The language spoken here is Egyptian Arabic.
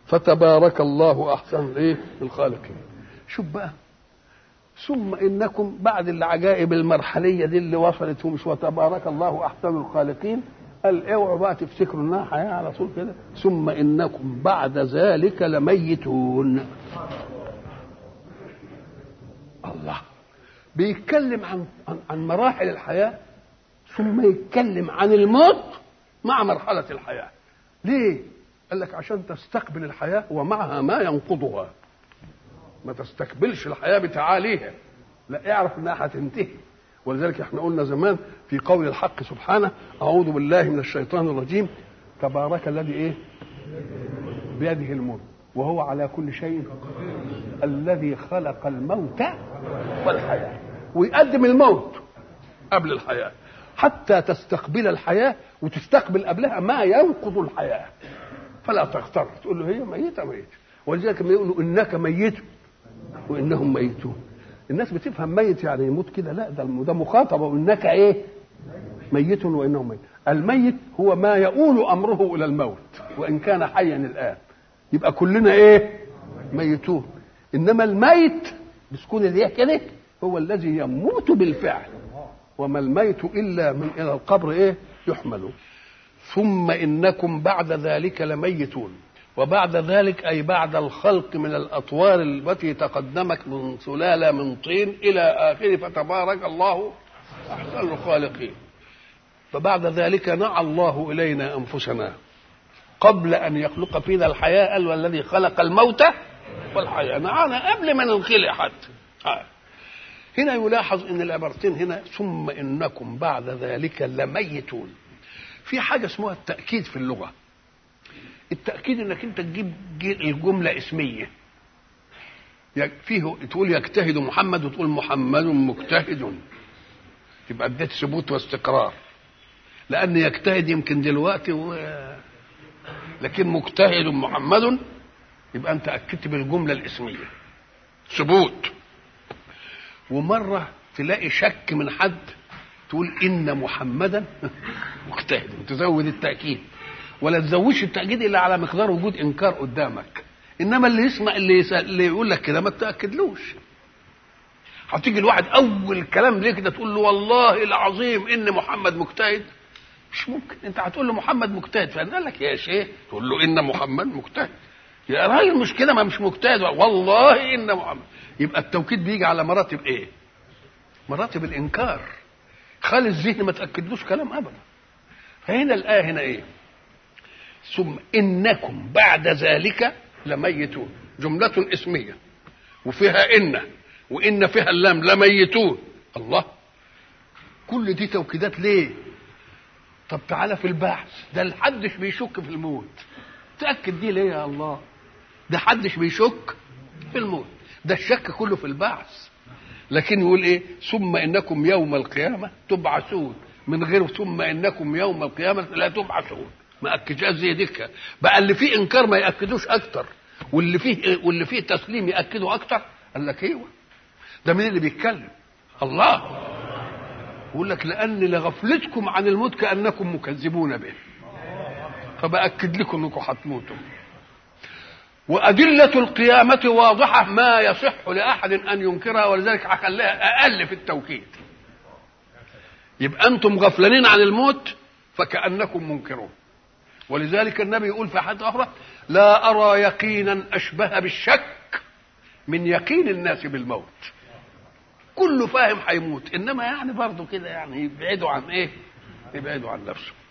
فتبارك الله احسن ايه الخالقين شوف بقى ثم انكم بعد العجائب المرحليه دي اللي وصلت مش وتبارك الله احسن الخالقين قال اوعوا بقى تفتكروا انها حياه على طول كده ثم انكم بعد ذلك لميتون الله بيتكلم عن عن, عن مراحل الحياه ثم يتكلم عن الموت مع مرحله الحياه ليه قال لك عشان تستقبل الحياه ومعها ما ينقضها ما تستقبلش الحياه بتعاليها لا اعرف انها هتنتهي ولذلك احنا قلنا زمان في قول الحق سبحانه اعوذ بالله من الشيطان الرجيم تبارك الذي ايه بيده الملك وهو على كل شيء الذي خلق الموت والحياه ويقدم الموت قبل الحياه حتى تستقبل الحياه وتستقبل قبلها ما ينقض الحياه فلا تغتر تقول له هي ميته ميته ولذلك لما يقولوا انك ميت وانهم ميتون الناس بتفهم ميت يعني يموت كده لا ده ده مخاطبه وانك ايه ميت وانهم ميت الميت هو ما يؤول امره الى الموت وان كان حيا الان يبقى كلنا ايه ميتون انما الميت بسكون الياء كده هو الذي يموت بالفعل وما الميت الا من الى القبر ايه يحمل ثم انكم بعد ذلك لميتون وبعد ذلك أي بعد الخلق من الأطوار التي تقدمت من سلالة من طين إلى آخره فتبارك الله أحسن الخالقين فبعد ذلك نعى الله إلينا أنفسنا قبل أن يخلق فينا الحياة قال والذي خلق الموت والحياة نعانا قبل ما ننخلق حتى هنا يلاحظ ان العبارتين هنا ثم انكم بعد ذلك لميتون في حاجه اسمها التاكيد في اللغه التأكيد انك انت تجيب الجملة اسمية فيه تقول يجتهد محمد وتقول محمد مجتهد يبقى اديت ثبوت واستقرار لأن يجتهد يمكن دلوقتي و... لكن مجتهد محمد يبقى أنت أكدت بالجملة الاسمية ثبوت ومرة تلاقي شك من حد تقول إن محمدا مجتهد تزود التأكيد ولا تزودش التأكيد إلا على مقدار وجود إنكار قدامك إنما اللي يسمع اللي, يسأل اللي يقول لك كده ما تأكدلوش هتيجي الواحد أول كلام ليه كده تقول له والله العظيم إن محمد مجتهد مش ممكن أنت هتقول له محمد مجتهد فأنا قال لك يا شيخ تقول له إن محمد مجتهد يا راجل مش كده ما مش مجتهد والله إن محمد يبقى التوكيد بيجي على مراتب إيه؟ مراتب الإنكار خلي الذهن ما تأكدلوش كلام أبدا فهنا الآية هنا إيه؟ ثم انكم بعد ذلك لميتون جملة اسمية وفيها إن وإن فيها اللام لميتون الله كل دي توكيدات ليه؟ طب تعالى في البحث ده محدش بيشك في الموت تأكد دي ليه يا الله؟ ده حدش بيشك في الموت ده الشك كله في البعث لكن يقول ايه ثم انكم يوم القيامه تبعثون من غير ثم انكم يوم القيامه لا تبعثون ما اكدش زي ديك بقى اللي فيه انكار ما ياكدوش اكتر واللي فيه واللي فيه تسليم ياكدوا اكتر قال لك ايوه ده مين اللي بيتكلم الله يقول لك لان لغفلتكم عن الموت كانكم مكذبون به فباكد لكم انكم هتموتوا وأدلة القيامة واضحة ما يصح لأحد أن ينكرها ولذلك هخليها أقل في التوكيد يبقى أنتم غفلانين عن الموت فكأنكم منكرون ولذلك النبي يقول في حديث أخرى لا أرى يقينا أشبه بالشك من يقين الناس بالموت كله فاهم هيموت إنما يعني برضه كده يعني يبعدوا عن إيه يبعدوا عن نفسه